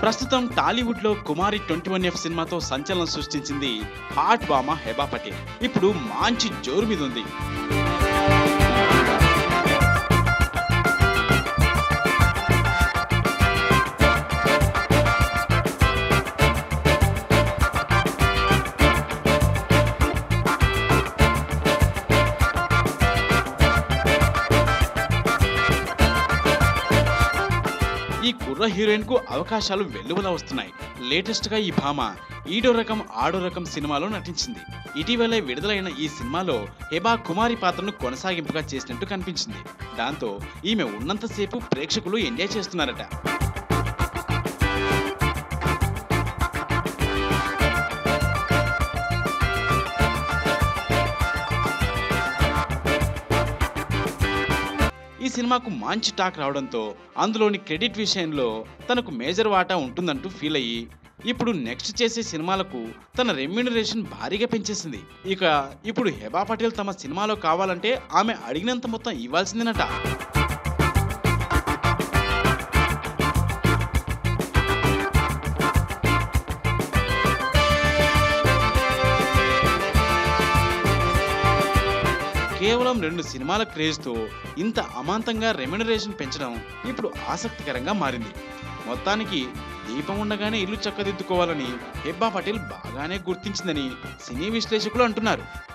ప్రస్తుతం టాలీవుడ్ లో కుమారి twenty one F సినిమాతో సంచలనం సృష్టించింది హాట్ బామ హెబా పటేల్ ఇప్పుడు మంచి జోరు మీద ఉంది ఈ కుర్ర హీరోయిన్ కు అవకాశాలు వెల్లువలా వస్తున్నాయి లేటెస్ట్ గా ఈ భామ ఈడో రకం ఆడో రకం సినిమాలో నటించింది ఇటీవలే విడుదలైన ఈ సినిమాలో హెబా కుమారి పాత్రను కొనసాగింపుగా చేసినట్టు కనిపించింది దాంతో ఈమె ఉన్నంతసేపు ప్రేక్షకులు ఎంజాయ్ చేస్తున్నారట ఈ సినిమాకు మంచి టాక్ రావడంతో అందులోని క్రెడిట్ విషయంలో తనకు మేజర్ వాటా ఉంటుందంటూ ఫీల్ అయ్యి ఇప్పుడు నెక్స్ట్ చేసే సినిమాలకు తన రెమ్యూనరేషన్ భారీగా పెంచేసింది ఇక ఇప్పుడు హెబా పటేల్ తమ సినిమాలో కావాలంటే ఆమె అడిగినంత మొత్తం ఇవ్వాల్సిందేనట కేవలం రెండు సినిమాల క్రేజ్తో ఇంత అమాంతంగా రెమ్యునరేషన్ పెంచడం ఇప్పుడు ఆసక్తికరంగా మారింది మొత్తానికి దీపం ఉండగానే ఇల్లు చక్కదిద్దుకోవాలని హెబ్బా పటేల్ బాగానే గుర్తించిందని సినీ విశ్లేషకులు అంటున్నారు